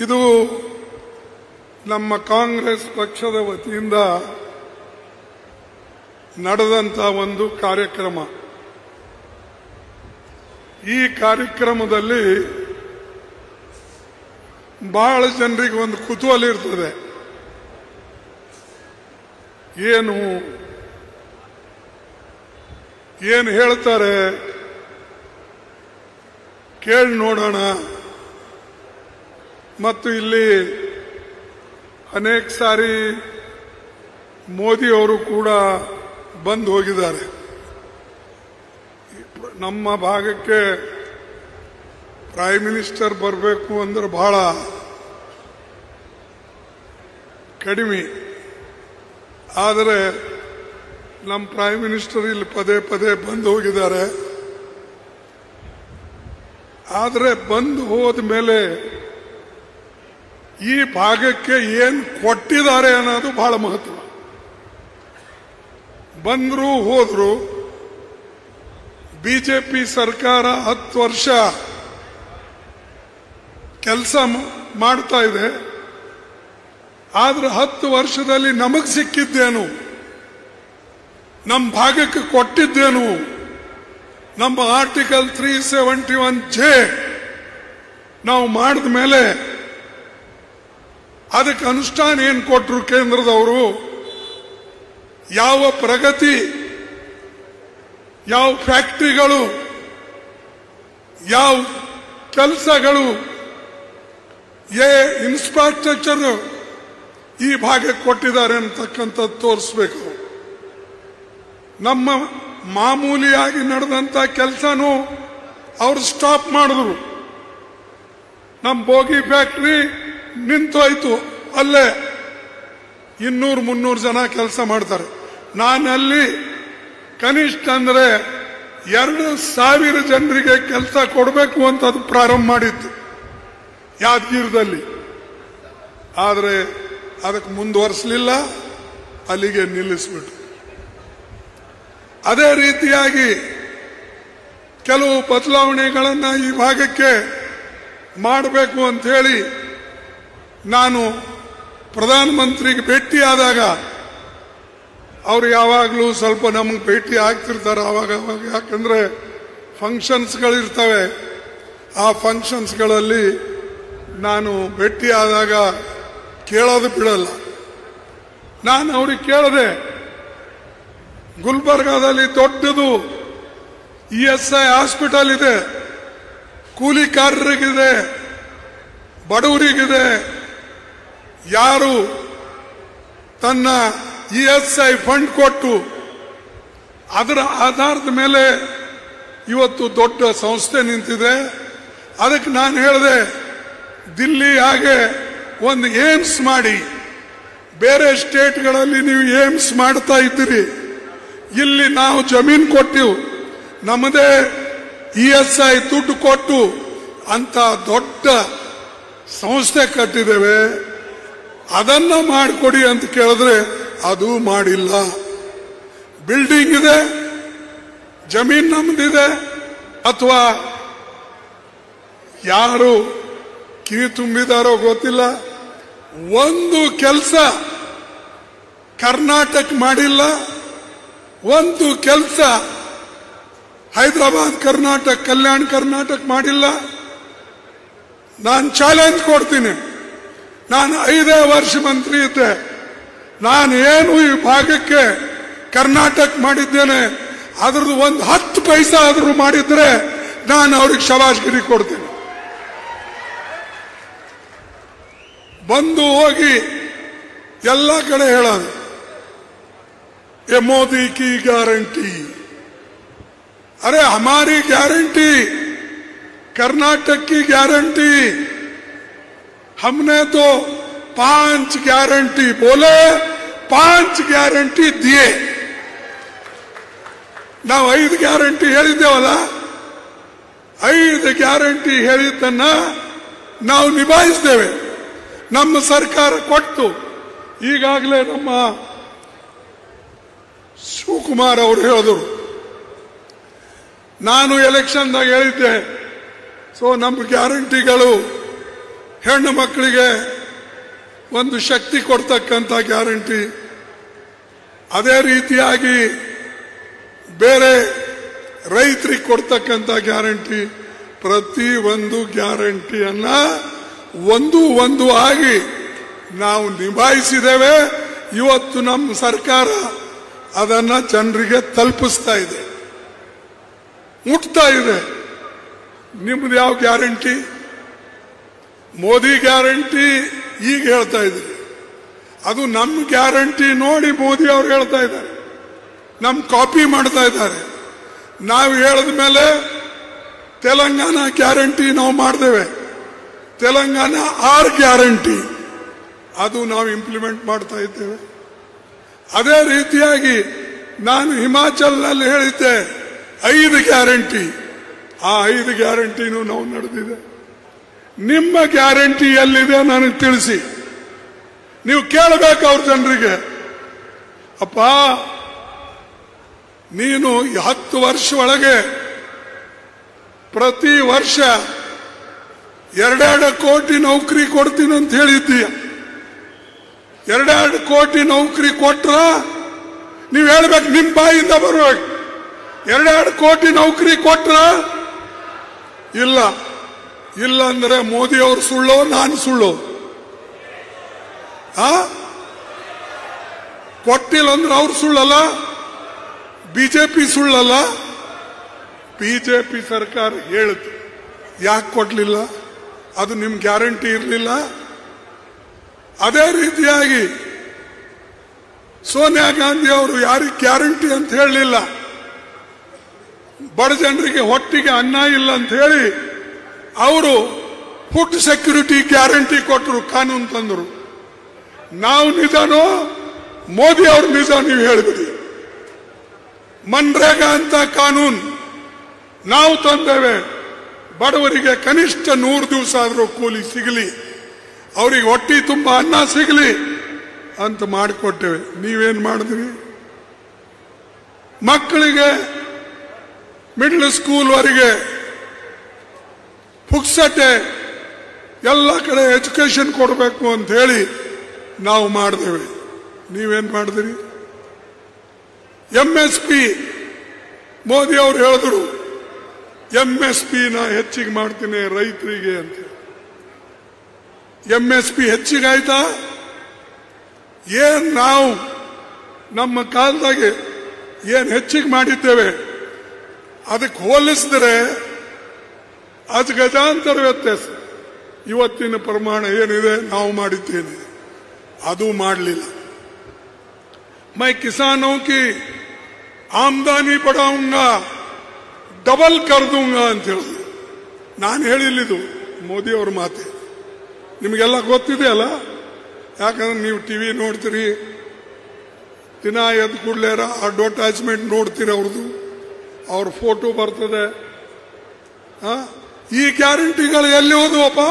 ಇದು ನಮ್ಮ ಕಾಂಗ್ರೆಸ್ ಪಕ್ಷದ ವತಿಯಿಂದ ನಡೆದಂತ ಒಂದು ಕಾರ್ಯಕ್ರಮ ಈ ಕಾರ್ಯಕ್ರಮದಲ್ಲಿ ಬಹಳ ಜನರಿಗೆ ಒಂದು ಕುತೂಹಲ ಇರ್ತದೆ ಏನು ಏನು ಹೇಳ್ತಾರೆ ಕೇಳಿ ನೋಡೋಣ ಮತ್ತು ಇಲ್ಲಿ ಅನೇಕ ಸಾರಿ ಮೋದಿ ಅವರು ಕೂಡ ಬಂದು ಹೋಗಿದ್ದಾರೆ ನಮ್ಮ ಭಾಗಕ್ಕೆ ಪ್ರೈಮ್ ಮಿನಿಸ್ಟರ್ ಬರಬೇಕು ಅಂದ್ರೆ ಬಹಳ ಕಡಿಮೆ ಆದರೆ ನಮ್ಮ ಪ್ರೈಮ್ ಮಿನಿಸ್ಟರ್ ಇಲ್ಲಿ ಪದೇ ಪದೇ ಬಂದು ಹೋಗಿದ್ದಾರೆ ಆದರೆ ಬಂದು ಹೋದ ಮೇಲೆ ಈ ಭಾಗಕ್ಕೆ ಏನು ಕೊಟ್ಟಿದ್ದಾರೆ ಅನ್ನೋದು ಬಹಳ ಮಹತ್ವ ಬಂದ್ರು ಹೋದ್ರು ಬಿಜೆಪಿ ಸರ್ಕಾರ ಹತ್ತು ವರ್ಷ ಕೆಲಸ ಮಾಡ್ತಾ ಇದೆ ಆದ್ರೆ ಹತ್ತು ವರ್ಷದಲ್ಲಿ ನಮಗ್ ಸಿಕ್ಕಿದ್ದೇನು ನಮ್ಮ ಭಾಗಕ್ಕೆ ಕೊಟ್ಟಿದ್ದೇನು ನಮ್ಮ article three seventy one J ನಾವು ಮಾಡಿದ ಮೇಲೆ ಅದಕ್ಕೆ ಅನುಷ್ಠಾನ ಏನು ಕೊಟ್ಟರು ಕೇಂದ್ರದವರು ಯಾವ ಪ್ರಗತಿ ಯಾವ ಫ್ಯಾಕ್ಟರಿಗಳು ಯಾವ ಕೆಲಸಗಳು ಏ ಇನ್ಫ್ರಾಸ್ಟ್ರಕ್ಚರ್ ಈ ಭಾಗಕ್ಕೆ ಕೊಟ್ಟಿದ್ದಾರೆ ಅಂತಕ್ಕಂಥದ್ದು ತೋರಿಸ್ಬೇಕು ನಮ್ಮ ಮಾಮೂಲಿಯಾಗಿ ನಡೆದಂತ ಕೆಲಸನೂ ಅವರು ಸ್ಟಾಪ್ ಮಾಡಿದ್ರು ನಮ್ಮ ಬೋಗಿ ಫ್ಯಾಕ್ಟ್ರಿ ನಿಂತೋಯ್ತು ಅಲ್ಲೇ ಇನ್ನೂರು ಮುನ್ನೂರು ಜನ ಕೆಲಸ ಮಾಡ್ತಾರೆ ನಾನಲ್ಲಿ ಕನಿಷ್ಠ ಅಂದ್ರೆ ಎರಡು ಸಾವಿರ ಜನರಿಗೆ ಕೆಲಸ ಕೊಡಬೇಕು ಅಂತ ಅದು ಪ್ರಾರಂಭ ಮಾಡಿತ್ತು ಯಾದಗಿರದಲ್ಲಿ ಆದರೆ ಅದಕ್ಕೆ ಮುಂದುವರಿಸಲಿಲ್ಲ ಅಲ್ಲಿಗೆ ನಿಲ್ಲಿಸ್ಬಿಟ್ಟು ಅದೇ ರೀತಿಯಾಗಿ ಕೆಲವು ಬದಲಾವಣೆಗಳನ್ನು ಈ ಭಾಗಕ್ಕೆ ಮಾಡಬೇಕು ಅಂತ ಹೇಳಿ ನಾನು ಪ್ರಧಾನಮಂತ್ರಿಗೆ ಭೇಟಿಯಾದಾಗ ಅವ್ರು ಯಾವಾಗಲೂ ಸ್ವಲ್ಪ ನಮಗೆ ಭೇಟಿ ಆಗ್ತಿರ್ತಾರೆ ಅವಾಗ ಅವಾಗ ಯಾಕಂದ್ರೆ ಫಂಕ್ಷನ್ಸ್ಗಳಿರ್ತವೆ ಆ ಫಂಕ್ಷನ್ಸ್ಗಳಲ್ಲಿ ನಾನು ಭೇಟಿಯಾದಾಗ ಕೇಳೋದು ಬಿಡಲ್ಲ ನಾನು ಅವ್ರಿಗೆ ಕೇಳದೆ ಗುಲ್ಬರ್ಗಾದಲ್ಲಿ ದೊಡ್ಡದು ಇ ಎಸ್ ಐ ಹಾಸ್ಪಿಟಲ್ ಇದೆ ಕೂಲಿಕಾರರಿಗಿದೆ ಬಡವರಿಗಿದೆ ಯಾರು ತನ್ನ ಇ ಎಸ್ ಐ ಫಂಡ್ ಕೊಟ್ಟು ಅದರ ಆಧಾರದ ಮೇಲೆ ಇವತ್ತು ದೊಡ್ಡ ಸಂಸ್ಥೆ ನಿಂತಿದೆ ಅದಕ್ಕೆ ನಾನು ಹೇಳಿದೆ ದಿಲ್ಲಿ ಹಾಗೆ ಒಂದು ಏಮ್ಸ್ ಮಾಡಿ ಬೇರೆ ಸ್ಟೇಟ್ಗಳಲ್ಲಿ ನೀವು ಏಮ್ಸ್ ಮಾಡ್ತಾ ಇದ್ದೀರಿ ಇಲ್ಲಿ ನಾವು ಜಮೀನು ಕೊಟ್ಟಿವು ನಮ್ಮದೇ ಇ ಎಸ್ ಐ ದುಡ್ಡು ಕೊಟ್ಟು ಅಂತ ದೊಡ್ಡ ಸಂಸ್ಥೆ ಕಟ್ಟಿದ್ದೇವೆ ಅದನ್ನ ಮಾಡಿಕೊಡಿ ಅಂತ ಕೇಳಿದ್ರೆ ಅದು ಮಾಡಿಲ್ಲ ಬಿಲ್ಡಿಂಗ್ ಇದೆ ಜಮೀನ್ ನಮ್ದಿದೆ ಅಥವಾ ಯಾರು ಕಿವಿ ತುಂಬಿದಾರೋ ಗೊತ್ತಿಲ್ಲ ಒಂದು ಕೆಲಸ ಕರ್ನಾಟಕ ಮಾಡಿಲ್ಲ ಒಂದು ಕೆಲಸ ಹೈದರಾಬಾದ್ ಕರ್ನಾಟಕ ಕಲ್ಯಾಣ ಕರ್ನಾಟಕ ಮಾಡಿಲ್ಲ ನಾನು ಚಾಲೆಂಜ್ ಕೊಡ್ತೀನಿ ನಾನು ಐದೇ ವರ್ಷ ಮಂತ್ರಿ ಇದ್ದೆ ನಾನು ಏನು ಈ ಭಾಗಕ್ಕೆ ಕರ್ನಾಟಕ ಮಾಡಿದ್ದೇನೆ ಅದ್ರದ್ದು ಒಂದು ಹತ್ತು ಪೈಸಾ ಆದರೂ ಮಾಡಿದ್ರೆ ನಾನು ಅವ್ರಿಗೆ ಶಬಾಷ್ಗಿರಿ ಕೊಡ್ತೀನಿ ಬಂದು ಹೋಗಿ ಎಲ್ಲ ಕಡೆ ಹೇಳೋದು ये मोदी की गारंटी अरे हमारी गारंटी कर्नाटक की गारंटी हमने तो पांच गारंटी बोले पांच गारंटी दिए ನಾವು ಐದು ಗ್ಯಾರಂಟಿ ಹೇಳಿದ್ದೇವಲ್ಲ ಐದು ಗ್ಯಾರಂಟಿ ಹೇಳಿದ್ದನ್ನ ನಾವು ನಿಭಾಯಿಸ್ತೇವೆ ನಮ್ಮ ಸರ್ಕಾರ ಕೊಟ್ಟು ಈಗಾಗಲೇ ನಮ್ಮ ಶಿವಕುಮಾರ್ ಅವರು ಹೇಳಿದರು ನಾನು ಎಲೆಕ್ಷನ್ದಾಗ ಹೇಳಿದ್ದೆ ಸೊ ನಮ್ಮ ಗ್ಯಾರಂಟಿಗಳು ಹೆಣ್ಣು ಮಕ್ಕಳಿಗೆ ಒಂದು ಶಕ್ತಿ ಕೊಡ್ತಕ್ಕಂಥ ಗ್ಯಾರಂಟಿ ಅದೇ ರೀತಿಯಾಗಿ ಬೇರೆ ರೈತರಿಗೆ ಕೊಡ್ತಕ್ಕಂಥ ಗ್ಯಾರಂಟಿ ಪ್ರತಿ ಒಂದು ಗ್ಯಾರಂಟಿಯನ್ನ ಒಂದು ಒಂದು ಆಗಿ ನಾವು ನಿಭಾಯಿಸಿದ್ದೇವೆ ಇವತ್ತು ನಮ್ಮ ಸರ್ಕಾರ ಅದನ್ನ ಜನರಿಗೆ ತಲುಪಿಸ್ತಾ ಇದೆ ಮುಟ್ತಾ ಇದೆ ನಿಮ್ದು ಯಾವ ಗ್ಯಾರಂಟಿ ಮೋದಿ ಗ್ಯಾರಂಟಿ ಈಗ ಹೇಳ್ತಾ ಇದ್ರಿ ಅದು ನಮ್ಮ ಗ್ಯಾರಂಟಿ ನೋಡಿ ಮೋದಿ ಅವರು ಹೇಳ್ತಾ ಇದ್ದಾರೆ ನಮ್ ಕಾಪಿ ಮಾಡ್ತಾ ಇದ್ದಾರೆ ನಾವು ಹೇಳಿದ ಮೇಲೆ ತೆಲಂಗಾಣ ಗ್ಯಾರಂಟಿ ನಾವು ಮಾಡಿದ್ದೇವೆ ತೆಲಂಗಾಣ ಆರ್ ಗ್ಯಾರಂಟಿ ಅದು ನಾವು ಇಂಪ್ಲಿಮೆಂಟ್ ಮಾಡ್ತಾ ಇದ್ದೇವೆ ಅದೇ ರೀತಿಯಾಗಿ ನಾನು ಹಿಮಾಚಲ್ನಲ್ಲಿ ಹೇಳಿದ್ದೆ ಐದು ಗ್ಯಾರಂಟಿ ಆ ಐದು ಗ್ಯಾರಂಟಿನೂ ನಾವು ನಡೆದಿದೆ ನಿಮ್ಮ ಗ್ಯಾರಂಟಿ ಎಲ್ಲಿದೆ ನನಗೆ ತಿಳಿಸಿ ನೀವು ಕೇಳಬೇಕು ಅವ್ರ ಜನರಿಗೆ ಅಪ್ಪ ನೀನು ಈ ಹತ್ತು ವರ್ಷ ಒಳಗೆ ಪ್ರತಿ ವರ್ಷ ಎರಡೆರಡು ಕೋಟಿ ನೌಕರಿ ಕೊಡ್ತೀನಿ ಅಂತ ಹೇಳಿದ್ದೀಯ ಎರಡೆರಡು ಕೋಟಿ ನೌಕರಿ ಕೊಟ್ರ ನೀವು ಹೇಳ್ಬೇಕು ನಿಮ್ ಬಾಯಿಂದ ಬರ್ಬೇಕು ಎರಡೆರಡು ಕೋಟಿ ನೌಕರಿ ಕೊಟ್ರ ಇಲ್ಲ ಇಲ್ಲ ಅಂದ್ರೆ ಮೋದಿ ಅವರು ಸುಳ್ಳೋ ನಾನು ಸುಳ್ಳೋ ಆ ಕೊಟ್ಟಿಲ್ಲ ಅಂದ್ರೆ ಅವ್ರು ಸುಳ್ಳಲ್ಲ ಬಿಜೆಪಿ ಸುಳ್ಳಲ್ಲ ಬಿಜೆಪಿ ಸರ್ಕಾರ ಹೇಳಿತು ಯಾಕೆ ಕೊಡ್ಲಿಲ್ಲ ಅದು ನಿಮ್ ಗ್ಯಾರಂಟಿ ಇರಲಿಲ್ಲ ಅದೇ ರೀತಿಯಾಗಿ ಸೋನಿಯಾ ಗಾಂಧಿ ಅವರು ಯಾರಿಗೆ ಗ್ಯಾರಂಟಿ ಅಂತ ಹೇಳಲಿಲ್ಲ ಬಡ ಜನರಿಗೆ ಹೊಟ್ಟಿಗೆ ಅನ್ನ ಇಲ್ಲ ಅಂತ ಹೇಳಿ ಅವರು ಫುಡ್ ಸೆಕ್ಯೂರಿಟಿ ಗ್ಯಾರಂಟಿ ಕೊಟ್ಟರು ಕಾನೂನು ತಂದರು ನಾವು ನಿಜಾನೋ ಮೋದಿ ಅವ್ರ ನಿಜ ನೀವು ಹೇಳಿಬಿಡಿ ಮನ್ರೇಗಾ ಅಂತ ಕಾನೂನು ನಾವು ತಂದೇವೆ ಬಡವರಿಗೆ ಕನಿಷ್ಠ ನೂರು ದಿವಸ ಆದರೂ ಕೂಲಿ ಸಿಗಲಿ ಅವರಿಗೆ ಹೊಟ್ಟಿ ತುಂಬ ಅನ್ನ ಸಿಗಲಿ ಅಂತ ಮಾಡಿಕೊಟ್ಟೇವೆ ನೀವೇನ್ ಮಾಡಿದ್ರಿ ಮಕ್ಕಳಿಗೆ ಮಿಡ್ಲ್ ಸ್ಕೂಲ್ವರೆಗೆ ಪುಕ್ಸಟೆ ಎಲ್ಲ ಕಡೆ ಎಜುಕೇಶನ್ ಕೊಡಬೇಕು ಅಂತ ಹೇಳಿ ನಾವು ಮಾಡಿದೇವೆ ನೀವೇನ್ ಮಾಡಿದ್ರಿ ಎಂ ಎಸ್ ಪಿ ಮೋದಿ ಅವರು ಹೇಳಿದ್ರು ಎಂ ಎಸ್ ಪಿ ನ ಹೆಚ್ಚಿಗೆ ಮಾಡ್ತೀನಿ ರೈತರಿಗೆ ಅಂತ ಎಂ ಎಸ್ ಪಿ ಹೆಚ್ಚಿಗಾಯ್ತಾ ಏನ್ ನಾವು ನಮ್ಮ ಕಾಲದಾಗೆ ಏನ್ ಹೆಚ್ಚಿಗೆ ಮಾಡಿದ್ದೇವೆ ಅದಕ್ಕೆ ಹೋಲಿಸಿದ್ರೆ ಅದು ಗಜಾಂತರ ವ್ಯತ್ಯಾಸ ಇವತ್ತಿನ ಪ್ರಮಾಣ ಏನಿದೆ ನಾವು ಮಾಡಿದ್ದೇನೆ ಅದು ಮಾಡಲಿಲ್ಲ मैं किसानों की ಆಮದಾನಿ बढ़ाऊंगा ಡಬಲ್ ಕರ್ दूंगा ಅಂತ ಹೇಳಿದ್ರು ನಾನು ಹೇಳಿಲ್ಲಿದು ಮೋದಿ ಅವ್ರ ಮಾತೆ ನಿಮಗೆಲ್ಲ ಗೊತ್ತಿದೆ ಅಲ್ಲ ಯಾಕಂದ್ರೆ ನೀವು ಟಿವಿ ನೋಡ್ತೀರಿ ದಿನ ಎದ್ದು ಕೂಡಲೇ ಅಡ್ವರ್ಟೈಸ್ಮೆಂಟ್ ನೋಡ್ತೀರಿ ಅವ್ರದ್ದು ಅವ್ರ ಫೋಟೋ ಬರ್ತದೆ ಆ? ಈ ಗ್ಯಾರಂಟಿಗಳು ಎಲ್ಲಿ ಹೋದವಪ್ಪ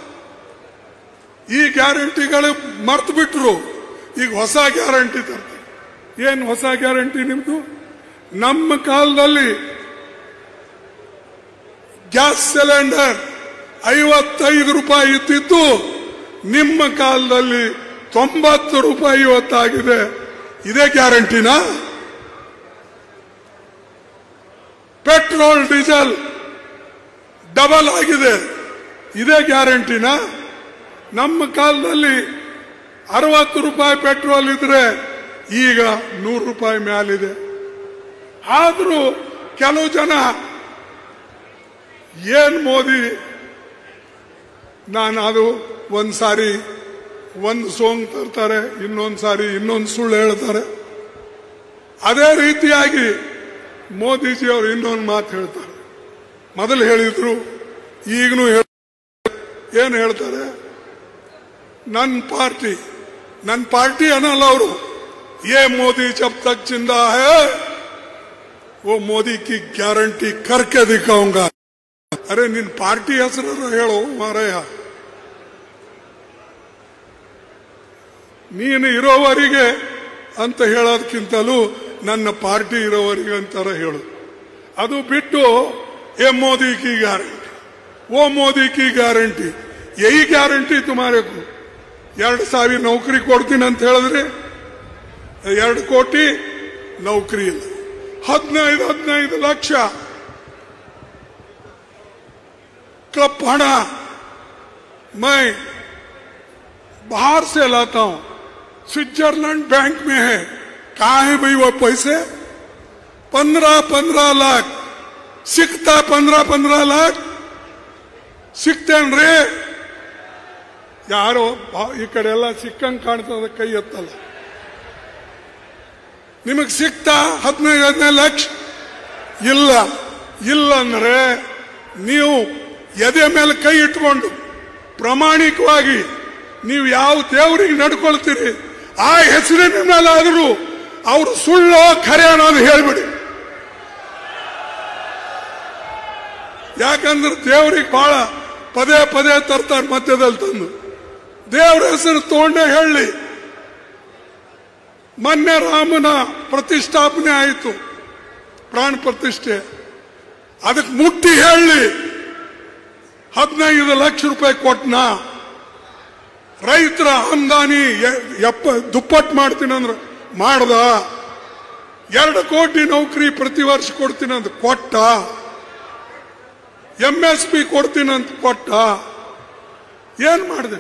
ಈ ಗ್ಯಾರಂಟಿಗಳು ಮರ್ತು ಬಿಟ್ರು ಈಗ ಹೊಸ ಗ್ಯಾರಂಟಿ ತರ್ತಾರೆ ಏನು ಹೊಸ ಗ್ಯಾರಂಟಿ ನಿಮ್ದು ನಮ್ಮ ಕಾಲದಲ್ಲಿ ಗ್ಯಾಸ್ ಸಿಲಿಂಡರ್ ಐವತ್ತೈದು ರೂಪಾಯಿ ಇದ್ದಿದ್ದು ನಿಮ್ಮ ಕಾಲದಲ್ಲಿ ತೊಂಬತ್ತು ರೂಪಾಯಿ ಇವತ್ತಾಗಿದೆ ಇದೇ ಗ್ಯಾರಂಟಿನಾ ಪೆಟ್ರೋಲ್ ಡೀಸೆಲ್ ಡಬಲ್ ಆಗಿದೆ ಇದೇ ಗ್ಯಾರಂಟಿನಾ ನಮ್ಮ ಕಾಲದಲ್ಲಿ ಅರವತ್ತು ರೂಪಾಯಿ ಪೆಟ್ರೋಲ್ ಇದ್ರೆ ಈಗ ನೂರು ರೂಪಾಯಿ ಮ್ಯಾಲಿದೆ ಆದ್ರೂ ಕೆಲವು ಜನ ಏನ್ ಮೋದಿ ನಾನು ಅದು ಒಂದ್ ಸಾರಿ ಒಂದು ಸೋಂಗ್ ತರ್ತಾರೆ ಇನ್ನೊಂದ್ ಸಾರಿ ಇನ್ನೊಂದು ಸುಳ್ಳು ಹೇಳ್ತಾರೆ ಅದೇ ರೀತಿಯಾಗಿ ಮೋದಿಜಿ ಅವರು ಇನ್ನೊಂದು ಮಾತು ಹೇಳ್ತಾರೆ ಮೊದಲು ಹೇಳಿದ್ರು ಈಗನೂ ಹೇಳ ಏನು ಹೇಳ್ತಾರೆ ನನ್ನ ಪಾರ್ಟಿ ನನ್ನ ಪಾರ್ಟಿ ಅನ್ನಲ್ಲ ಅವರು ये मोदी जब तक जिंदा है वो मोदी की गारंटी करके दिखाऊंगा ಅರೆ ನಿನ್ ಪಾರ್ಟಿ ಹೆಸರು ಹೇಳು ಮಾರಾಯ ನೀನು ಇರೋವರಿಗೆ ಅಂತ ಹೇಳೋದಕ್ಕಿಂತಲೂ ನನ್ನ ಪಾರ್ಟಿ ಇರೋವರಿಗೆ ಅಂತಾರ ಹೇಳು ಅದು ಬಿಟ್ಟು ಎ ಮೋದಿ ಕಿ ಗ್ಯಾರಂಟಿ ಓ ಮೋದಿ ಕಿ ಗ್ಯಾರಂಟಿ ಯही ಗ್ಯಾರಂಟಿ ತುಮಾರೆ ಕೋ ಎರಡು ಸಾವಿರ ನೌಕರಿ ಕೊಡ್ತೀನಿ ಅಂತ ಹೇಳಿದ್ರಿ ಎರಡು ಕೋಟಿ ನೌಕರಿ ಇಲ್ಲ ಹದಿನೈದು ಹದಿನೈದು ಲಕ್ಷ क्लब हना मैं बाहर से लाता हूं स्विट्जरलैंड बैंक में है कहा है भाई वो पैसे पंद्रह पंद्रह लाख ಸಿಗ್ತಾ पंद्रह पंद्रह लाख ಸಿಗ್ತೇನ್ರಿ ಯಾರೋ ಬಾ- ಈ ಕಡೆ ಎಲ್ಲ ಸಿಕ್ಕಂಗ್ ಕಾಣ್ತದ ಕೈ ಎತ್ತಲ್ಲ ನಿಮಗ್ ಸಿಗ್ತಾ ಹದಿನೈದು ಹದಿನೈದು ಲಕ್ಷ ಇಲ್ಲ ಇಲ್ಲ ಅಂದ್ರೆ ನೀವು ಎದೆ ಮೇಲೆ ಕೈ ಇಟ್ಕೊಂಡು ಪ್ರಾಮಾಣಿಕವಾಗಿ ನೀವು ಯಾವ ದೇವರಿಗೆ ನಡ್ಕೊಳ್ತೀರಿ ಆ ಹೆಸರಿನ ಮೇಲಾದರೂ ಅವರು ಸುಳ್ಳೋ ಖರೆ ಅನ್ನೋದು ಹೇಳ್ಬಿಡಿ ಯಾಕಂದ್ರೆ ದೇವ್ರಿಗೆ ಬಹಳ ಪದೇ ಪದೇ ತರ್ತಾರೆ ಮಧ್ಯದಲ್ಲಿ ತಂದು ದೇವ್ರ ಹೆಸರು ತಗೊಂಡೇ ಹೇಳಿ ಮೊನ್ನೆ ರಾಮನ ಪ್ರತಿಷ್ಠಾಪನೆ ಆಯಿತು ಪ್ರಾಣ ಪ್ರತಿಷ್ಠೆ ಅದಕ್ಕೆ ಮುಟ್ಟಿ ಹೇಳಿ ಹದಿನೈದು ಲಕ್ಷ ರೂಪಾಯಿ ಕೊಟ್ನ ರೈತರ ಆಮದಾನಿ ಎ- ಎಪ್ಪ ದುಪ್ಪಟ್ಟು ಮಾಡ್ತೀನಿ ಅಂದ್ರೆ ಮಾಡ್ದ ಎರಡು ಕೋಟಿ ನೌಕರಿ ಪ್ರತಿ ವರ್ಷ ಕೊಡ್ತೀನಿ ಅಂತ ಕೊಟ್ಟ ಎಂ ಎಸ್ ಪಿ ಕೊಡ್ತೀನಿ ಅಂತ ಕೊಟ್ಟ ಏನ್ ಮಾಡಿದೆ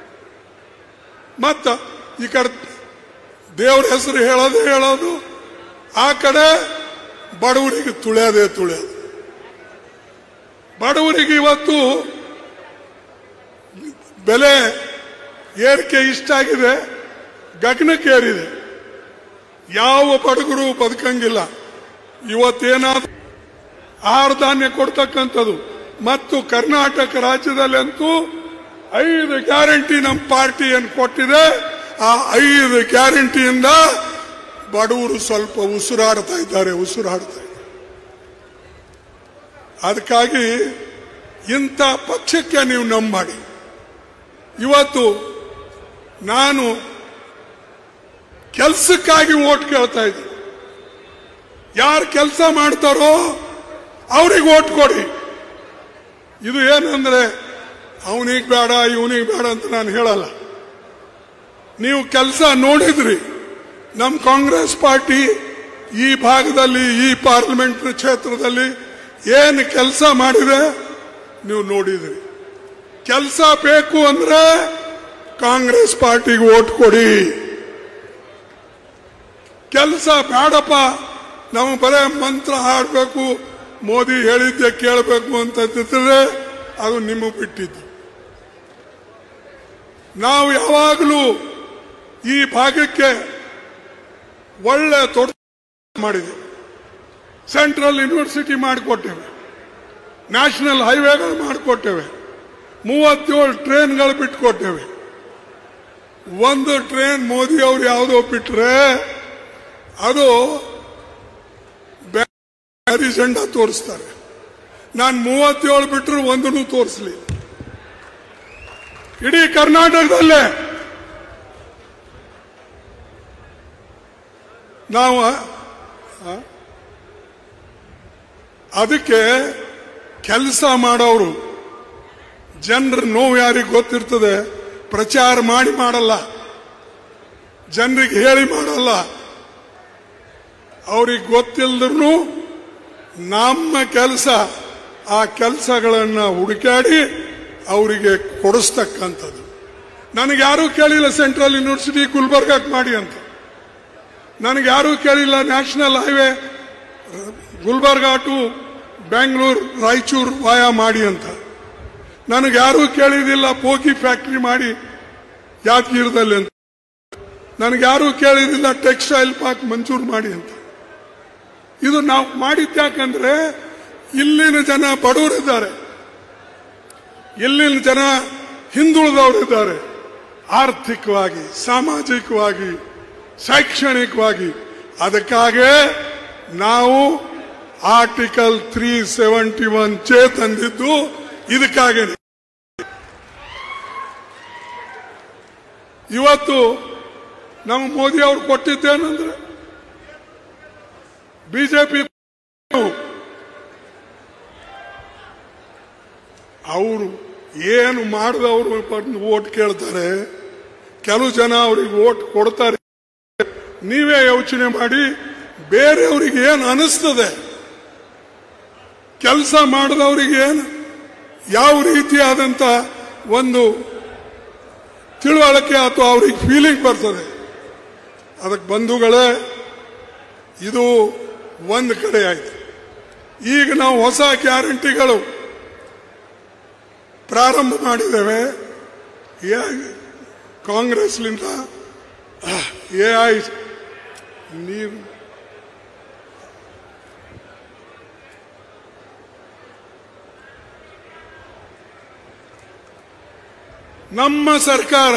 ಮತ್ತ ಈ ಕಡೆ ದೇವ್ರ ಹೆಸರು ಹೇಳೋದೇ ಹೇಳೋದು ಆ ಕಡೆ ಬಡವರಿಗೆ ತುಳಿಯೋದೇ ತುಳಿಯೋದು ಬಡವರಿಗೆ ಇವತ್ತು ಬೆಲೆ ಏರಿಕೆ ಇಷ್ಟ ಆಗಿದೆ ಗಗನಕ್ಕೇರಿದೆ ಯಾವ ಬಡಗರು ಬದುಕಂಗಿಲ್ಲ ಇವತ್ತೇನಾದ್ರೂ ಆಹಾರ ಧಾನ್ಯ ಕೊಡ್ತಕ್ಕಂಥದ್ದು ಮತ್ತು ಕರ್ನಾಟಕ ರಾಜ್ಯದಲ್ಲಂತೂ ಐದು ಗ್ಯಾರಂಟಿ ನಮ್ಮ ಪಾರ್ಟಿ ಏನು ಕೊಟ್ಟಿದೆ ಆ ಐದು ಗ್ಯಾರಂಟಿಯಿಂದ ಬಡವರು ಸ್ವಲ್ಪ ಉಸಿರಾಡ್ತಾ ಇದ್ದಾರೆ ಉಸಿರಾಡ್ತಾ ಇದ್ದಾರೆ ಅದಕ್ಕಾಗಿ ಇಂಥ ಪಕ್ಷಕ್ಕೆ ನೀವು ನಂಬಾಡಿ ಇವತ್ತು ನಾನು ಕೆಲಸಕ್ಕಾಗಿ ಓಟ್ ಕೇಳ್ತಾ ಇದ್ದೀನಿ ಯಾರು ಕೆಲಸ ಮಾಡ್ತಾರೋ ಅವ್ರಿಗೆ ಓಟ್ ಕೊಡಿ ಇದು ಏನಂದ್ರೆ ಅವನಿಗೆ ಬೇಡ ಇವನಿಗೆ ಬೇಡ ಅಂತ ನಾನು ಹೇಳಲ್ಲ ನೀವು ಕೆಲಸ ನೋಡಿದ್ರಿ ನಮ್ಮ ಕಾಂಗ್ರೆಸ್ ಪಾರ್ಟಿ ಈ ಭಾಗದಲ್ಲಿ ಈ ಪಾರ್ಲಿಮೆಂಟ್ ಕ್ಷೇತ್ರದಲ್ಲಿ ಏನು ಕೆಲಸ ಮಾಡಿದೆ ನೀವು ನೋಡಿದ್ರಿ ಕೆಲಸ ಬೇಕು ಅಂದ್ರೆ ಕಾಂಗ್ರೆಸ್ ಪಾರ್ಟಿಗೆ ಓಟ್ ಕೊಡಿ ಕೆಲಸ ಬೇಡಪ್ಪ ನಾವು ಬರೇ ಮಂತ್ರ ಹಾಡಬೇಕು ಮೋದಿ ಹೇಳಿದ್ದೆ ಕೇಳಬೇಕು ಅಂತಂದಿದ್ರೆ ಅದು ನಿಮಗೆ ಬಿಟ್ಟಿದ್ದು ನಾವು ಯಾವಾಗಲೂ ಈ ಭಾಗಕ್ಕೆ ಒಳ್ಳೆ ತೊಡ ಮಾಡಿದೆ ಸೆಂಟ್ರಲ್ ಯೂನಿವರ್ಸಿಟಿ ಮಾಡಿಕೊಟ್ಟೇವೆ ನ್ಯಾಷನಲ್ ಹೈವೇಗಳು ಮಾಡಿಕೊಟ್ಟೇವೆ ಮೂವತ್ತೇಳು ಟ್ರೈನ್ಗಳು ಬಿಟ್ಕೊಟ್ಟೇವೆ ಒಂದು ಟ್ರೈನ್ ಮೋದಿ ಅವರು ಯಾವುದೋ ಬಿಟ್ರೆ ಅದು ಬ್ಯಾರಿ ಜೆಂಡಾ ತೋರಿಸ್ತಾರೆ ನಾನು ಮೂವತ್ತೇಳು ಬಿಟ್ಟರು ಒಂದನ್ನು ತೋರಿಸ್ಲಿ ಇಡೀ ಕರ್ನಾಟಕದಲ್ಲೇ ನಾವು ಆ, ಅದಕ್ಕೆ ಕೆಲಸ ಮಾಡೋರು ಜನರ ನೋವು ಯಾರಿಗೆ ಗೊತ್ತಿರ್ತದೆ ಪ್ರಚಾರ ಮಾಡಿ ಮಾಡಲ್ಲ ಜನರಿಗೆ ಹೇಳಿ ಮಾಡಲ್ಲ ಅವ್ರಿಗೆ ಗೊತ್ತಿಲ್ಲದ್ರೂ ನಮ್ಮ ಕೆಲಸ ಆ ಕೆಲಸಗಳನ್ನು ಹುಡುಕಾಡಿ ಅವರಿಗೆ ಕೊಡಿಸ್ತಕ್ಕಂಥದ್ದು ನನಗೆ ಯಾರೂ ಕೇಳಿಲ್ಲ ಸೆಂಟ್ರಲ್ ಯೂನಿವರ್ಸಿಟಿ ಗುಲ್ಬರ್ಗಕ್ಕೆ ಮಾಡಿ ಅಂತ ನನಗೆ ಯಾರೂ ಕೇಳಿಲ್ಲ national highway Gulbarga to Bengaluru Raichur via ಮಾಡಿ ಅಂತ ನನಗೆ ಯಾರೂ ಕೇಳಿದಿಲ್ಲ ಪೋಕಿ ಫ್ಯಾಕ್ಟ್ರಿ ಮಾಡಿ ಯಾದಗಿರದಲ್ಲಿ ಅಂತ ನನಗೆ ಯಾರೂ ಕೇಳಿದಿಲ್ಲ ಟೆಕ್ಸ್ಟೈಲ್ ಪಾರ್ಕ್ ಮಂಜೂರು ಮಾಡಿ ಅಂತ ಇದು ನಾವು ಮಾಡಿದ್ಯಾಕಂದ್ರೆ ಇಲ್ಲಿನ ಜನ ಬಡವರಿದ್ದಾರೆ ಇಲ್ಲಿನ ಜನ ಹಿಂದುಳಿದವರಿದ್ದಾರೆ ಆರ್ಥಿಕವಾಗಿ ಸಾಮಾಜಿಕವಾಗಿ ಶೈಕ್ಷಣಿಕವಾಗಿ ಅದಕ್ಕಾಗಿ ನಾವು ಆರ್ಟಿಕಲ್ ತ್ರೀ ಸೆವೆಂಟಿ ಒನ್ ಚೇ ತಂದಿದ್ದು ಇದಕ್ಕಾಗಿ ಇವತ್ತು ನಮ್ಮ ಮೋದಿ ಅವರು ಕೊಟ್ಟಿದ್ದೇನೆಂದ್ರೆ ಬಿಜೆಪಿ ಅವರು ಏನು ಮಾಡಿದವರು ಬಂದು ಓಟ್ ಕೇಳ್ತಾರೆ ಕೆಲವು ಜನ ಅವ್ರಿಗೆ ಓಟ್ ಕೊಡ್ತಾರೆ ನೀವೇ ಯೋಚನೆ ಮಾಡಿ ಬೇರೆಯವ್ರಿಗೆ ಏನು ಅನಿಸ್ತದೆ ಕೆಲಸ ಮಾಡಿದವರಿಗೆ ಏನು ಯಾವ ರೀತಿಯಾದಂಥ ಒಂದು ತಿಳುವಳಿಕೆ ಅಥವಾ ಅವ್ರಿಗೆ ಫೀಲಿಂಗ್ ಬರ್ತದೆ ಅದಕ್ಕೆ ಬಂಧುಗಳೇ ಇದು ಒಂದು ಕಡೆ ಆಯ್ತು ಈಗ ನಾವು ಹೊಸ ಗ್ಯಾರಂಟಿಗಳು ಪ್ರಾರಂಭ ಮಾಡಿದ್ದೇವೆ ಏ- ಕಾಂಗ್ರೆಸ್ಲಿಂದ ಎ ಐ ನೀವು ನಮ್ಮ ಸರ್ಕಾರ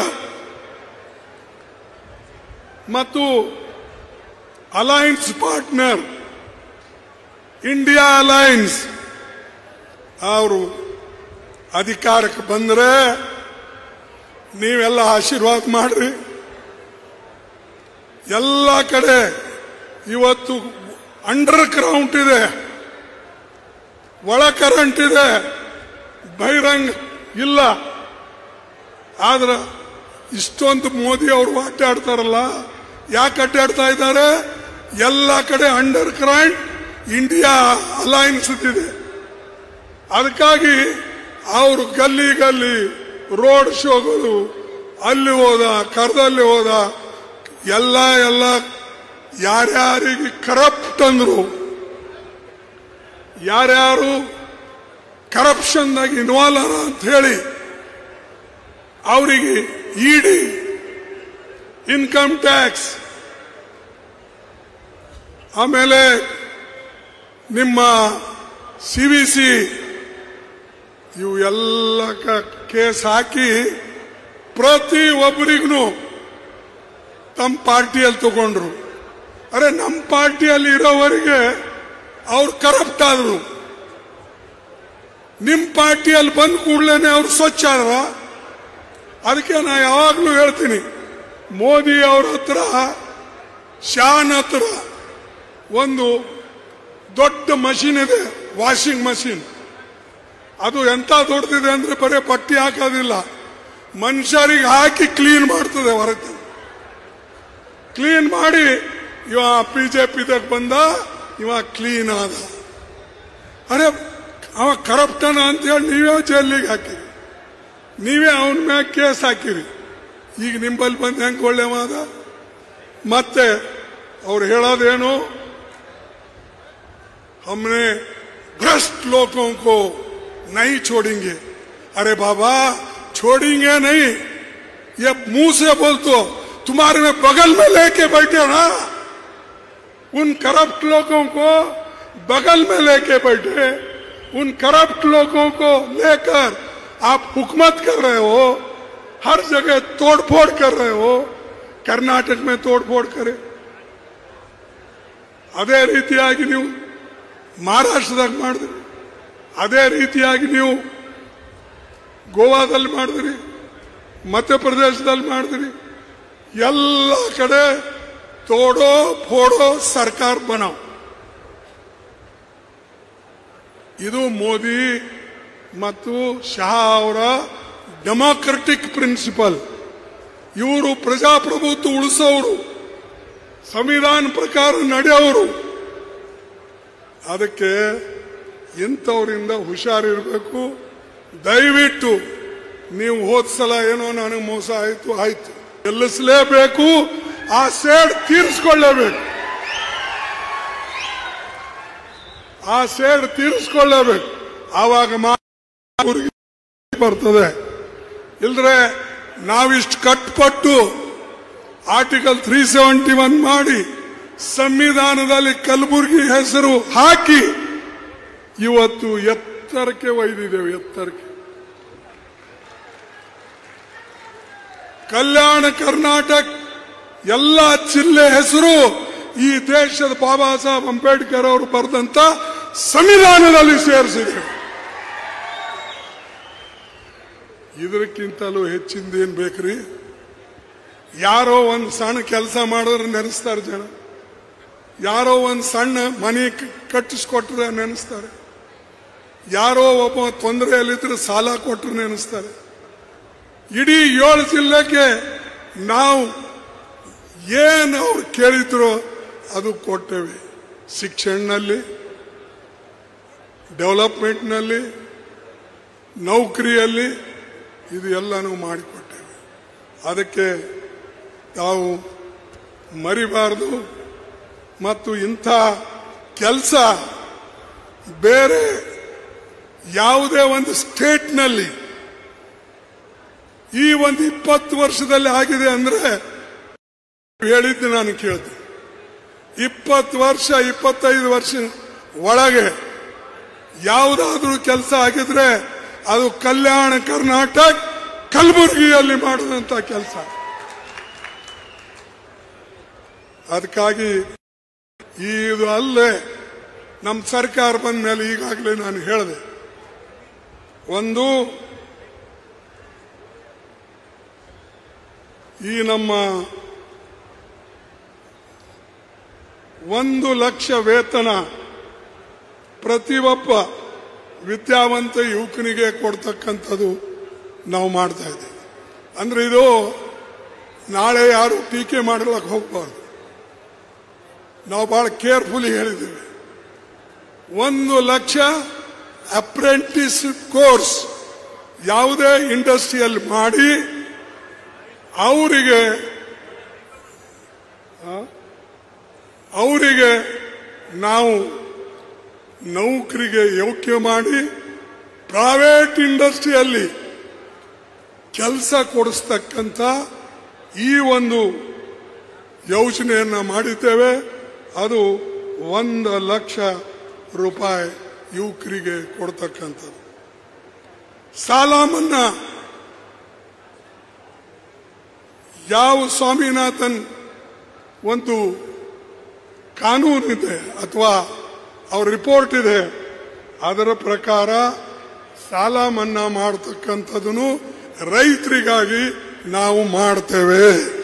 ಮತ್ತು ಅಲೈನ್ಸ್ ಪಾರ್ಟ್ನರ್ ಇಂಡಿಯಾ ಅಲೈನ್ಸ್ ಅವರು ಅಧಿಕಾರಕ್ಕೆ ಬಂದರೆ ನೀವೆಲ್ಲ ಆಶೀರ್ವಾದ ಮಾಡ್ರಿ ಎಲ್ಲ ಕಡೆ ಇವತ್ತು ಅಂಡರ್ ಗ್ರೌಂಡ್ ಇದೆ ಒಳ ಕರೆಂಟ್ ಇದೆ ಬಹಿರಂಗ ಇಲ್ಲ ಆದ್ರೆ ಇಷ್ಟೊಂದು ಮೋದಿ ಅವರು ಅಡ್ಡಾಡ್ತಾರಲ್ಲ ಯಾಕೆ ಅಡ್ಡಾಡ್ತಾ ಇದ್ದಾರೆ ಎಲ್ಲ ಕಡೆ ಅಂಡರ್ ಕರೆಂಟ್ ಇಂಡಿಯಾ ಅಲೈನ್ಸ್ ಇದೆ ಅದಕ್ಕಾಗಿ ಅವರು ಗಲ್ಲಿ ಗಲ್ಲಿ ರೋಡ್ ಶೋಗಳು ಅಲ್ಲಿ ಹೋದ ಕರ್ದಲ್ಲಿ ಹೋದ ಎಲ್ಲ ಎಲ್ಲ ಯಾರ್ಯಾರಿಗೆ ಕರಪ್ಟ್ ಅಂದ್ರು ಯಾರ್ಯಾರು ಕರಪ್ಷನ್ದಾಗ ಇನ್ವಾಲ್ವ್ ಅಂತ ಹೇಳಿ ಅವರಿಗೆ ಇಡಿ ಇನ್ಕಮ್ ಟ್ಯಾಕ್ಸ್ ಆಮೇಲೆ ನಿಮ್ಮ ಸಿ ವಿ ಸಿ ಇವು ಎಲ್ಲ ಕ- ಕೇಸ್ ಹಾಕಿ ಪ್ರತಿ ಒಬ್ಬರಿಗೂ ತಮ್ಮ ಪಾರ್ಟಿಯಲ್ಲಿ ತಗೊಂಡ್ರು ಅರೆ ನಮ್ಮ ಪಾರ್ಟಿಯಲ್ಲಿ ಇರೋವರೆಗೆ ಅವ್ರು ಕರಪ್ಟ್ ಆದ್ರು ನಿಮ್ಮ ಪಾರ್ಟಿಯಲ್ಲಿ ಬಂದ ಕೂಡಲೇ ಅವ್ರು ಸ್ವಚ್ಛ ಆದ್ರ ಅದಕ್ಕೆ ನಾ ಯಾವಾಗಲೂ ಹೇಳ್ತೀನಿ ಮೋದಿ ಅವ್ರ ಹತ್ರ ಶಾನ್ ಹತ್ರ ಒಂದು ದೊಡ್ಡ ಮಷೀನ್ ಇದೆ ವಾಷಿಂಗ್ ಮಷೀನ್ ಅದು ಎಂತ ದೊಡ್ಡದಿದೆ ಅಂದ್ರೆ ಬರೀ ಪಟ್ಟಿ ಹಾಕೋದಿಲ್ಲ ಮನುಷ್ಯರಿಗೆ ಹಾಕಿ ಕ್ಲೀನ್ ಮಾಡ್ತದೆ ಹೊರಗೆ ಕ್ಲೀನ್ ಮಾಡಿ ಇವ ಬಿಜೆಪಿದಾಗ ಬಂದ ಇವ ಕ್ಲೀನ್ ಆದ ಅರೆ ಅವ ಕರಪ್ಟನ ಅಂತೇಳಿ ನೀವೇ ಜೈಲಿಗೆ ಹಾಕಿರಿ ನೀವೇ ಅವನ ಮ್ಯಾಗ ಕೇಸ್ ಹಾಕಿರಿ ಈಗ ನಿಂಬಲ್ಲಿ ಬಂದು ಹೆಂಗೆ ಒಳ್ಳೆ ಮಾದ ಮತ್ತೆ ಅವ್ರು ಹೇಳೋದೇನು हमने भ्रष्ट लोगों को नहीं छोड़ेंगे अरे बाबा छोड़ेंगे नहीं ये मुंह से बोल तो तुम्हारे में बगल में लेके बैठे ना उन करप्ट लोगों को बगल में लेके बैठे उन करप्ट लोगों को लेकर आप हुकूमत कर रहे हो हर जगह तोड़फोड़ कर रहे हो कर्नाटक में तोड़फोड़ करे ಅದೇ ರೀತಿಯಾಗಿ ನೀವು ಮಹಾರಾಷ್ಟ್ರದಾಗ ಮಾಡಿದ್ರಿ ಅದೇ ರೀತಿಯಾಗಿ ನೀವು ಗೋವಾದಲ್ಲಿ ಮಾಡಿದ್ರಿ ಮಧ್ಯಪ್ರದೇಶದಲ್ಲಿ ಮಾಡಿದ್ರಿ ಎಲ್ಲ ಕಡೆ ತೋಡೋ ಫೋಡೋ ಸರ್ಕಾರ ಬನಾವ್ ಇದು ಮೋದಿ ಮತ್ತು ಶಹಾ ಅವರ ಡೆಮಾಕ್ರೆಟಿಕ್ ಪ್ರಿನ್ಸಿಪಲ್ ಇವರು ಪ್ರಜಾಪ್ರಭುತ್ವ ಉಳಿಸೋರು ಸಂವಿಧಾನ ಪ್ರಕಾರ ನಡೆಯೋರು ಅದಕ್ಕೆ ಇಂಥವರಿಂದ ಹುಷಾರಿರಬೇಕು ದಯವಿಟ್ಟು ನೀವು ಹೋದ ಸಲ ಏನೋ ನನಗೆ ಮೋಸ ಆಯಿತು ಆಯ್ತು ಗೆಲ್ಲಿಸಲೇಬೇಕು ಆ ಸೇಡ್ ತೀರಿಸ್ಕೊಳ್ಳೇಬೇಕು ಆ ಸೇಡ್ ತೀರಿಸ್ಕೊಳ್ಳೇಬೇಕು ಆವಾಗ ಮಾತ್ರ ಊರಿಗೆ ಬರ್ತದೆ ಇಲ್ದ್ರೆ ನಾವಿಷ್ಟು ಕಟ್ಪಟ್ಟು ಆರ್ಟಿಕಲ್ ತ್ರೀ ಸೆವೆಂಟಿ ಒನ್ ಮಾಡಿ ಸಂವಿಧಾನದಲ್ಲಿ ಕಲಬುರಗಿ ಹೆಸರು ಹಾಕಿ ಇವತ್ತು ಎತ್ತರಕ್ಕೆ ಒಯ್ದಿದ್ದೇವೆ ಎತ್ತರಕ್ಕೆ ಕಲ್ಯಾಣ ಕರ್ನಾಟಕ ಎಲ್ಲ ಜಿಲ್ಲೆ ಹೆಸರು ಈ ದೇಶದ ಬಾಬಾ ಸಾಹೇಬ್ ಅಂಬೇಡ್ಕರ್ ಅವರು ಬರೆದಂತ ಸಂವಿಧಾನದಲ್ಲಿ ಸೇರಿಸಿದೆ ಇದಕ್ಕಿಂತಲೂ ಹೆಚ್ಚಿಂದೇನ್ ಬೇಕ್ರಿ ಯಾರೋ ಒಂದು ಸಣ್ಣ ಕೆಲಸ ಮಾಡಿದ್ರೆ ನೆನೆಸ್ತಾರೆ ಜನ ಯಾರೋ ಒಂದು ಸಣ್ಣ ಮನೆ ಕ- ಕಟ್ಟಿಸ್ಕೊಟ್ರೆ ನೆನೆಸ್ತಾರೆ ಯಾರೋ ಒಬ್ಬ ತೊಂದರೆಯಲ್ಲಿದ್ರೆ ಸಾಲ ಕೊಟ್ಟರು ನೆನೆಸ್ತಾರೆ ಇಡೀ ಏಳು ಜಿಲ್ಲೆಗೆ ನಾವು ಏನು ಅವ್ರು ಕೇಳಿದ್ರು ಅದು ಕೊಟ್ಟೇವೆ ಶಿಕ್ಷಣದಲ್ಲಿ ಡೆವಲಪ್ಮೆಂಟ್ನಲ್ಲಿ ನೌಕರಿಯಲ್ಲಿ ಇದು ಎಲ್ಲನೂ ಮಾಡಿಕೊಟ್ಟೇವೆ ಅದಕ್ಕೆ ತಾವು ಮರಿಬಾರದು ಮತ್ತು ಇಂಥ ಕೆಲಸ ಬೇರೆ ಯಾವುದೇ ಒಂದು ಸ್ಟೇಟ್ನಲ್ಲಿ ಈ ಒಂದು ಇಪ್ಪತ್ತು ವರ್ಷದಲ್ಲಿ ಆಗಿದೆ ಅಂದ್ರೆ ಹೇಳಿದ್ದು ನಾನು ಕೇಳ್ತೀನಿ ಇಪ್ಪತ್ತು ವರ್ಷ ಇಪ್ಪತ್ತೈದು ವರ್ಷ ಒಳಗೆ ಯಾವುದಾದ್ರೂ ಕೆಲಸ ಆಗಿದ್ರೆ ಅದು ಕಲ್ಯಾಣ ಕರ್ನಾಟಕ ಕಲಬುರಗಿಯಲ್ಲಿ ಮಾಡಿದಂತ ಕೆಲಸ ಅದಕ್ಕಾಗಿ ಇದು ಅಲ್ಲೇ ನಮ್ಮ ಸರ್ಕಾರ ಬಂದ ಮೇಲೆ ಈಗಾಗಲೇ ನಾನು ಹೇಳಿದೆ ಒಂದು ಈ ನಮ್ಮ ಒಂದು ಲಕ್ಷ ವೇತನ ಪ್ರತಿಯೊಬ್ಬ ವಿದ್ಯಾವಂತ ಯುವಕನಿಗೆ ಕೊಡ್ತಕ್ಕಂಥದ್ದು ನಾವು ಮಾಡ್ತಾ ಇದ್ದೇವೆ ಅಂದ್ರೆ ಇದು ನಾಳೆ ಯಾರು ಟೀಕೆ ಮಾಡಲಕ್ಕೆ ಹೋಗ್ಬಾರ್ದು ನಾವು ಬಹಳ ಕೇರ್ಫುಲಿ ಹೇಳಿದ್ದೇವೆ ಒಂದು ಲಕ್ಷ ಅಪ್ರೆಂಟಿಸ್ ಕೋರ್ಸ್ ಯಾವುದೇ ಇಂಡಸ್ಟ್ರಿಯಲ್ಲಿ ಮಾಡಿ ಅವರಿಗೆ ಅವರಿಗೆ ನಾವು ನೌಕರಿಗೆ ಯೋಗ್ಯ ಮಾಡಿ ಪ್ರೈವೇಟ್ ಇಂಡಸ್ಟ್ರಿಯಲ್ಲಿ ಕೆಲಸ ಕೊಡಿಸ್ತಕ್ಕಂಥ ಈ ಒಂದು ಯೋಜನೆಯನ್ನ ಮಾಡಿದ್ದೇವೆ ಅದು ಒಂದು ಲಕ್ಷ ರೂಪಾಯಿ ಯುವಕರಿಗೆ ಕೊಡ್ತಕ್ಕಂಥದ್ದು ಸಾಲ ಮನ್ನಾ ಯಾವ ಸ್ವಾಮಿನಾಥನ್ ಒಂದು ಕಾನೂನಿದೆ ಅಥವಾ ಅವ್ರ ರಿಪೋರ್ಟ್ ಇದೆ ಅದರ ಪ್ರಕಾರ ಸಾಲ ಮನ್ನಾ ಮಾಡತಕ್ಕಂಥದನ್ನು ರೈತರಿಗಾಗಿ ನಾವು ಮಾಡ್ತೇವೆ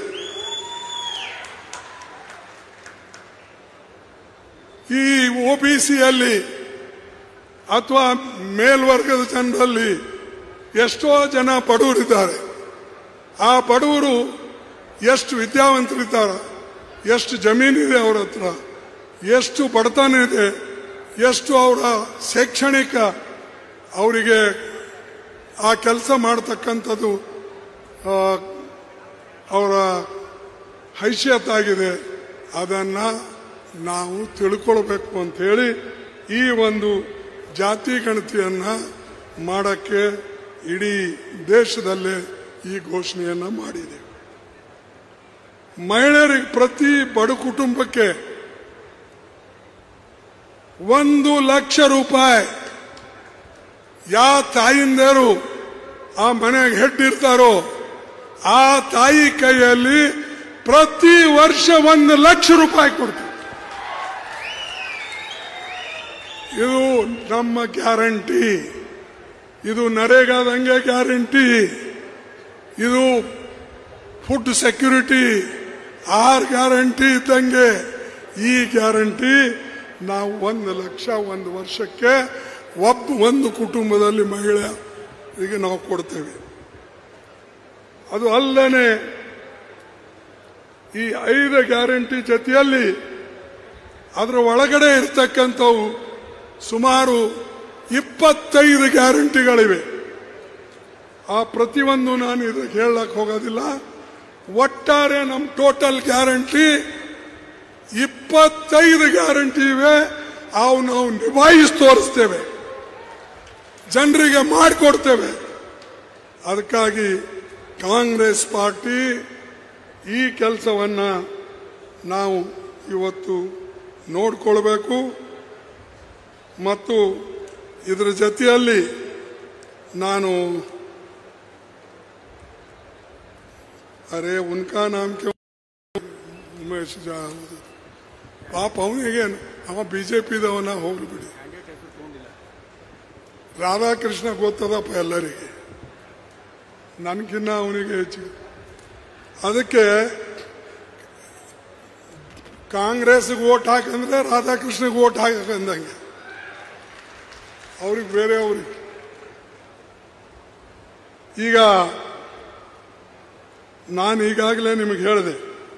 ಈ ಒ ಬಿ ಸಿಯಲ್ಲಿ ಅಥವಾ ಮೇಲ್ವರ್ಗದ ಜನರಲ್ಲಿ ಎಷ್ಟೋ ಜನ ಬಡವರಿದ್ದಾರೆ ಆ ಬಡವರು ಎಷ್ಟು ವಿದ್ಯಾವಂತರಿದ್ದಾರೆ ಎಷ್ಟು ಜಮೀನಿದೆ ಅವ್ರ ಹತ್ರ ಎಷ್ಟು ಬಡತನ ಇದೆ ಎಷ್ಟು ಅವರ ಶೈಕ್ಷಣಿಕ ಅವರಿಗೆ ಆ ಕೆಲಸ ಮಾಡತಕ್ಕಂಥದ್ದು ಆ, ಅವರ ಹೈಸಿಯತ್ ಆಗಿದೆ ಅದನ್ನ ನಾವು ತಿಳ್ಕೊಳ್ಬೇಕು ಅಂತ ಹೇಳಿ ಈ ಒಂದು ಜಾತಿ ಗಣತಿಯನ್ನ ಮಾಡಕ್ಕೆ ಇಡೀ ದೇಶದಲ್ಲೇ ಈ ಘೋಷಣೆಯನ್ನ ಮಾಡಿದೆ ಮಹಿಳೆಯರಿಗೆ ಪ್ರತಿ ಬಡ ಕುಟುಂಬಕ್ಕೆ ಒಂದು ಲಕ್ಷ ರೂಪಾಯಿ ಯಾವ ತಾಯಿಂದರು ಆ ಮನೆಗೆ ಹೆಡ್ ಇರ್ತಾರೋ ಆ ತಾಯಿ ಕೈಯಲ್ಲಿ ಪ್ರತಿ ವರ್ಷ ಒಂದು ಲಕ್ಷ ರೂಪಾಯಿ ಕೊಡ್ತಾರೆ ಇದು ನಮ್ಮ ಗ್ಯಾರಂಟಿ ಇದು ನರೇಗಾದಂಗೆ ಗ್ಯಾರಂಟಿ ಇದು ಫುಡ್ ಸೆಕ್ಯೂರಿಟಿ ಆರ್ ಗ್ಯಾರಂಟಿ ಇದ್ದಂಗೆ ಈ ಗ್ಯಾರಂಟಿ ನಾವು ಒಂದು ಲಕ್ಷ ಒಂದು ವರ್ಷಕ್ಕೆ ಒಬ್ಬ ಒಂದು ಕುಟುಂಬದಲ್ಲಿ ಮಹಿಳೆಗೆ ನಾವು ಕೊಡ್ತೇವೆ ಅದು ಅಲ್ಲದೆ ಈ ಐದು ಗ್ಯಾರಂಟಿ ಜೊತೆಯಲ್ಲಿ ಅದರ ಒಳಗಡೆ ಇರ್ತಕ್ಕಂಥವು ಸುಮಾರು ಇಪ್ಪತ್ತೈದು ಗ್ಯಾರಂಟಿಗಳಿವೆ ಆ ಪ್ರತಿಯೊಂದು ನಾನು ಇದಕ್ಕೆ ಹೇಳಕ್ ಹೋಗೋದಿಲ್ಲ ಒಟ್ಟಾರೆ ನಮ್ಮ ಟೋಟಲ್ ಗ್ಯಾರಂಟಿ ಇಪ್ಪತ್ತೈದು ಗ್ಯಾರಂಟಿ ಇವೆ ಅವು ನಾವು ನಿಭಾಯಿಸಿ ತೋರಿಸ್ತೇವೆ ಜನರಿಗೆ ಮಾಡಿಕೊಡ್ತೇವೆ ಅದಕ್ಕಾಗಿ ಕಾಂಗ್ರೆಸ್ ಪಾರ್ಟಿ ಈ ಕೆಲಸವನ್ನ ನಾವು ಇವತ್ತು ನೋಡ್ಕೊಳ್ಬೇಕು ಮತ್ತು ಇದರ ಜೊತೆಯಲ್ಲಿ ನಾನು ಅರೆ ಉನ್ಕಾ ನಾಮ್ ಕ್ಯೋ ಉಮೇಶ್ ಜಾ ಪಾಪ ಅವನಿಗೆ ಅವ ಬಿಜೆಪಿದವನ ಹೋಗ್ಲಿ ಬಿಡಿ ರಾಧಾಕೃಷ್ಣ ಗೊತ್ತದಪ್ಪ ಎಲ್ಲರಿಗೆ ನನ್ಗಿನ್ನ ಅವನಿಗೆ ಹೆಚ್ಚು ಅದಕ್ಕೆ ಕಾಂಗ್ರೆಸ್ಗೆ ಓಟ್ ಹಾಕಂದ್ರೆ ರಾಧಾಕೃಷ್ಣಗೆ ಓಟ್ ಹಾಕಂದಂಗೆ ಅವ್ರಿಗೆ ಬೇರೆ ಅವ್ರಿಗೆ ಈಗ ನಾನು ಈಗಾಗಲೇ ನಿಮಗೆ ಹೇಳಿದೆ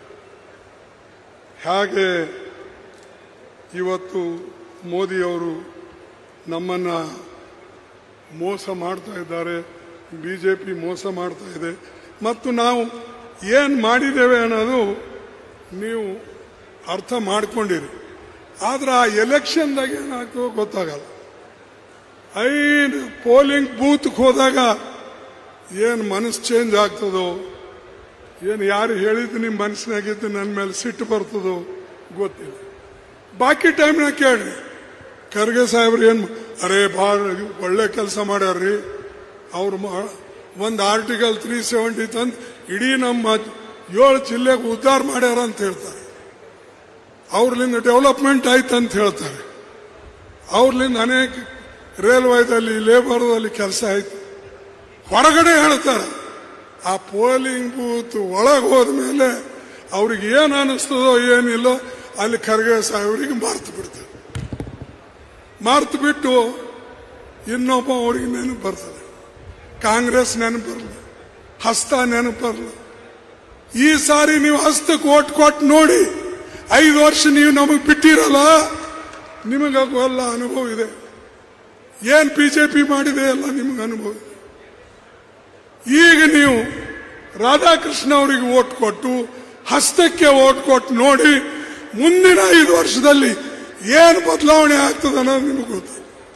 ಹೇಗೆ ಇವತ್ತು ಮೋದಿಯವರು ನಮ್ಮನ್ನು ಮೋಸ ಮಾಡ್ತಾ ಇದ್ದಾರೆ ಬಿ ಜೆ ಪಿ ಮೋಸ ಮಾಡ್ತಾ ಇದೆ ಮತ್ತು ನಾವು ಏನು ಮಾಡಿದ್ದೇವೆ ಅನ್ನೋದು ನೀವು ಅರ್ಥ ಮಾಡ್ಕೊಂಡಿರಿ ಆದ್ರೆ ಆ ಎಲೆಕ್ಷನ್ದಾಗ ಏನಾಗ್ತದೋ ಗೊತ್ತಾಗಲ್ಲ ಐದು ಪೋಲಿಂಗ್ ಬೂತ್ಗೆ ಹೋದಾಗ ಏನು ಮನಸ್ಸು ಚೇಂಜ್ ಆಗ್ತದೋ ಏನು ಯಾರು ಹೇಳಿದ್ದು ನಿಮ್ಮ ಮನಸ್ಸಿನಾಗಿದ್ದು ನನ್ನ ಮೇಲೆ ಸಿಟ್ಟು ಬರ್ತದೋ ಗೊತ್ತಿಲ್ಲ ಬಾಕಿ ಟೈಮ್ನಾಗ ಕೇಳ್ರಿ ಖರ್ಗೆ ಸಾಹೇಬ್ರು ಏನು ಅರೇ ಭಾಳ ಒಳ್ಳೆ ಕೆಲಸ ಮಾಡ್ಯಾರ್ರಿ ಅವ್ರು ಒಂದು ಆರ್ಟಿಕಲ್ ತ್ರೀ ಸೆವೆಂಟಿ ತಂದು ಇಡೀ ನಮ್ಮ ಏಳು ಜಿಲ್ಲೆಗೆ ಉದ್ಧಾರ ಮಾಡ್ಯಾರ ಅಂತ ಹೇಳ್ತಾರೆ ಅವ್ರಲಿಂದ ಡೆವಲಪ್ಮೆಂಟ್ ಆಯ್ತು ಅಂತ ಹೇಳ್ತಾರೆ ಅವ್ರಲಿಂದ ಅನೇಕ ರೈಲ್ವೇದಲ್ಲಿ ಲೇಬರ್ದಲ್ಲಿ ಕೆಲಸ ಆಯ್ತು ಹೊರಗಡೆ ಹೇಳ್ತಾರೆ ಆ ಪೋಲಿಂಗ್ ಬೂತ್ ಒಳಗೆ ಹೋದ್ಮೇಲೆ ಅವ್ರಿಗೆ ಏನು ಅನಿಸ್ತದೋ ಏನಿಲ್ಲೋ ಅಲ್ಲಿ ಖರ್ಗೆ ಸಾಹೇಬ್ರಿಗೆ ಮಾರ್ತು ಬಿಡ್ತಾರೆ ಮಾರ್ತು ಬಿಟ್ಟು ಇನ್ನೊಬ್ಬ ಅವ್ರಿಗೆ ನೆನಪು ಬರ್ತದೆ ಕಾಂಗ್ರೆಸ್ ನೆನಪು ಬರಲ್ಲ ಹಸ್ತ ನೆನಪು ಬರಲ್ಲ ಈ ಸಾರಿ ನೀವು ಹಸ್ತಕ್ಕೆ ಓಟ್ ಕೊಟ್ಟು ನೋಡಿ ಐದು ವರ್ಷ ನೀವು ನಮಗೆ ಬಿಟ್ಟಿರಲ್ಲ ನಿಮಗಾಗೂ ಎಲ್ಲ ಅನುಭವ ಇದೆ ಏನ್ ಬಿಜೆಪಿ ಮಾಡಿದೆ ಎಲ್ಲ ನಿಮಗೆ ಅನುಭವ ಇದೆ ಈಗ ನೀವು ರಾಧಾಕೃಷ್ಣ ಅವರಿಗೆ ಓಟ್ ಕೊಟ್ಟು ಹಸ್ತಕ್ಕೆ ಓಟ್ ಕೊಟ್ಟು ನೋಡಿ ಮುಂದಿನ ಐದು ವರ್ಷದಲ್ಲಿ ಏನು ಬದಲಾವಣೆ ಆಗ್ತದೆ ಅನ್ನೋದು ನಿಮಗೆ ಗೊತ್ತು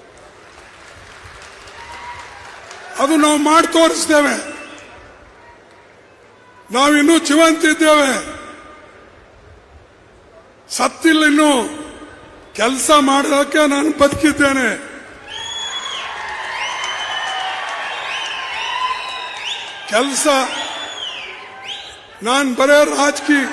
ಅದು ನಾವು ಮಾಡಿ ತೋರಿಸ್ತೇವೆ ನಾವಿನ್ನೂ ಜೀವಂತಿದ್ದೇವೆ ಸತ್ತಿಲ್ಲ ಇನ್ನು ಕೆಲಸ ಮಾಡೋದಕ್ಕೆ ನಾನು ಬದುಕಿದ್ದೇನೆ ಕೆಲಸ ನಾನು ಬರೇ ರಾಜಕೀಯ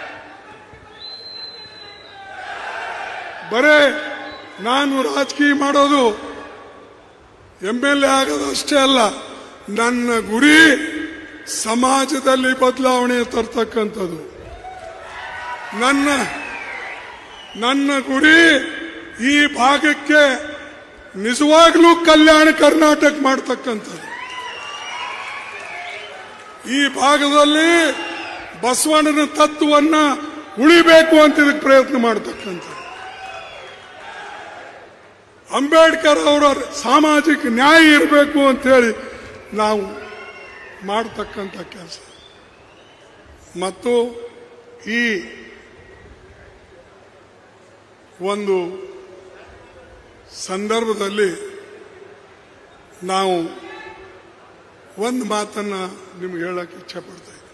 ಬರೇ ನಾನು ರಾಜಕೀಯ ಮಾಡೋದು ಎಂ ಎಲ್ ಎ ಆಗೋದು ಅಷ್ಟೇ ಅಲ್ಲ ನನ್ನ ಗುರಿ ಸಮಾಜದಲ್ಲಿ ಬದಲಾವಣೆ ತರ್ತಕ್ಕಂಥದ್ದು ನನ್ನ ನನ್ನ ಗುರಿ ಈ ಭಾಗಕ್ಕೆ ನಿಜವಾಗ್ಲೂ ಕಲ್ಯಾಣ ಕರ್ನಾಟಕ ಮಾಡ್ತಕ್ಕಂಥದ್ದು ಈ ಭಾಗದಲ್ಲಿ ಬಸವಣ್ಣನ ತತ್ವವನ್ನ ಉಳಿಬೇಕು ಅಂತ ಇದಕ್ಕೆ ಪ್ರಯತ್ನ ಮಾಡತಕ್ಕಂಥದ್ದು ಅಂಬೇಡ್ಕರ್ ಅವರ ಸಾಮಾಜಿಕ ನ್ಯಾಯ ಇರಬೇಕು ಅಂತ ಹೇಳಿ ನಾವು ಮಾಡತಕ್ಕಂಥ ಕೆಲಸ ಮತ್ತು ಈ ಒಂದು ಸಂದರ್ಭದಲ್ಲಿ ನಾವು ಒಂದು ಮಾತನ್ನ ನಿಮ್ಗೆ ಹೇಳಕ್ಕೆ ಇಚ್ಛೆ ಪಡ್ತಾ ಇದ್ದೀನಿ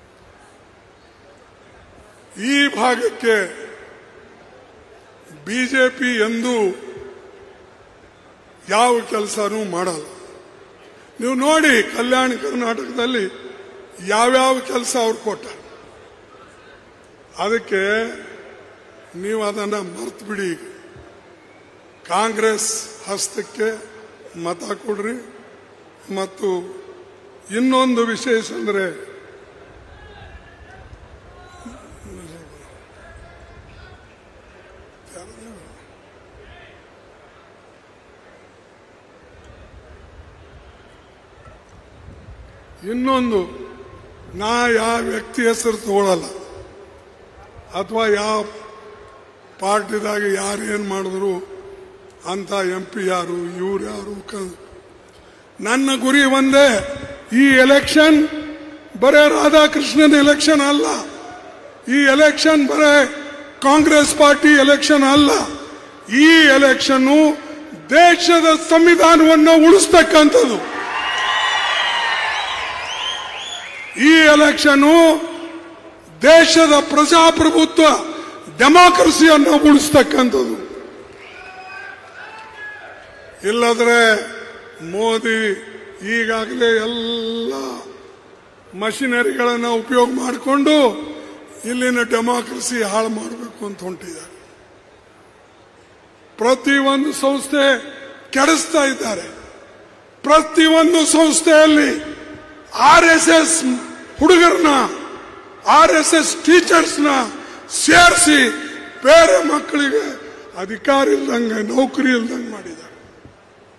ಈ ಭಾಗಕ್ಕೆ ಬಿಜೆಪಿ ಎಂದು ಯಾವ ಕೆಲಸನೂ ಮಾಡಲ್ಲ ನೀವು ನೋಡಿ ಕಲ್ಯಾಣ ಕರ್ನಾಟಕದಲ್ಲಿ ಯಾವ್ಯಾವ ಕೆಲಸ ಅವ್ರು ಕೊಟ್ಟ ಅದಕ್ಕೆ ನೀವು ಅದನ್ನ ಮರ್ತು ಬಿಡಿ ಈಗ ಕಾಂಗ್ರೆಸ್ ಹಸ್ತಕ್ಕೆ ಮತ ಕೊಡ್ರಿ ಮತ್ತು ಇನ್ನೊಂದು ವಿಶೇಷ ಅಂದ್ರೆ ಇನ್ನೊಂದು ನಾ ಯಾವ ವ್ಯಕ್ತಿ ಹೆಸರು ತಗೊಳ್ಳಲ್ಲ ಅಥವಾ ಯಾವ ಪಾರ್ಟಿದಾಗ ಯಾರು ಏನು ಮಾಡಿದ್ರು ಅಂತ ಎಂ ಪಿ ಯಾರು ಇವ್ರು ಯಾರು ಕ- ನನ್ನ ಗುರಿ ಒಂದೇ ಈ ಎಲೆಕ್ಷನ್ ಬರೇ ರಾಧಾಕೃಷ್ಣನ್ ಎಲೆಕ್ಷನ್ ಅಲ್ಲ ಈ ಎಲೆಕ್ಷನ್ ಬರೇ ಕಾಂಗ್ರೆಸ್ ಪಾರ್ಟಿ ಎಲೆಕ್ಷನ್ ಅಲ್ಲ ಈ ಎಲೆಕ್ಷನ್ ದೇಶದ ಸಂವಿಧಾನವನ್ನು ಉಳಿಸ್ತಕ್ಕಂಥದ್ದು ಈ ಎಲೆಕ್ಷನ್ ದೇಶದ ಪ್ರಜಾಪ್ರಭುತ್ವ ಡೆಮಾಕ್ರಸಿಯನ್ನು ಉಳಿಸ್ತಕ್ಕಂಥದ್ದು ಇಲ್ಲದ್ರೆ ಮೋದಿ ಈಗಾಗಲೇ ಎಲ್ಲ ಮಷಿನರಿಗಳನ್ನು ಉಪಯೋಗ ಮಾಡಿಕೊಂಡು ಇಲ್ಲಿನ ಡೆಮಾಕ್ರಸಿ ಹಾಳು ಮಾಡಬೇಕು ಅಂತ ಹೊಂಟಿದ್ದಾರೆ ಪ್ರತಿಯೊಂದು ಸಂಸ್ಥೆ ಕೆಡಿಸ್ತಾ ಇದ್ದಾರೆ ಪ್ರತಿಯೊಂದು ಸಂಸ್ಥೆಯಲ್ಲಿ ಆರ್ ಎಸ್ ಎಸ್ ಹುಡುಗರನ್ನ ಆರ್ ಎಸ್ ಎಸ್ ಟೀಚರ್ಸ್ನ ಸೇರಿಸಿ ಬೇರೆ ಮಕ್ಕಳಿಗೆ ಅಧಿಕಾರ ಇಲ್ದಂಗೆ ನೌಕರಿ ಇಲ್ದಂಗೆ ಮಾಡಿದ್ದಾರೆ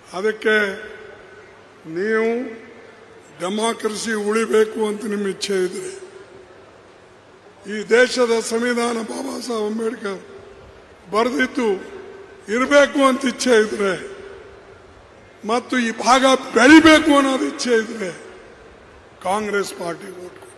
ಅದಕ್ಕೆ ನೀವು ಡೆಮಾಕ್ರಸಿ ಉಳಿಬೇಕು ಅಂತ ನಿಮ್ಮ ಇಚ್ಛೆ ಇದ್ರೆ ಈ ದೇಶದ ಸಂವಿಧಾನ ಬಾಬಾ ಸಾಹೇಬ್ ಅಂಬೇಡ್ಕರ್ ಬರೆದಿದ್ದು ಇರಬೇಕು ಅಂತ ಇಚ್ಛೆ ಇದ್ರೆ ಮತ್ತು ಈ ಭಾಗ ಬೆಳಿಬೇಕು ಅನ್ನೋದು ಇಚ್ಛೆ ಇದ್ರೆ ಕಾಂಗ್ರೆಸ್ ಪಾರ್ಟಿ ಓಟ್ ಕೊಡಿ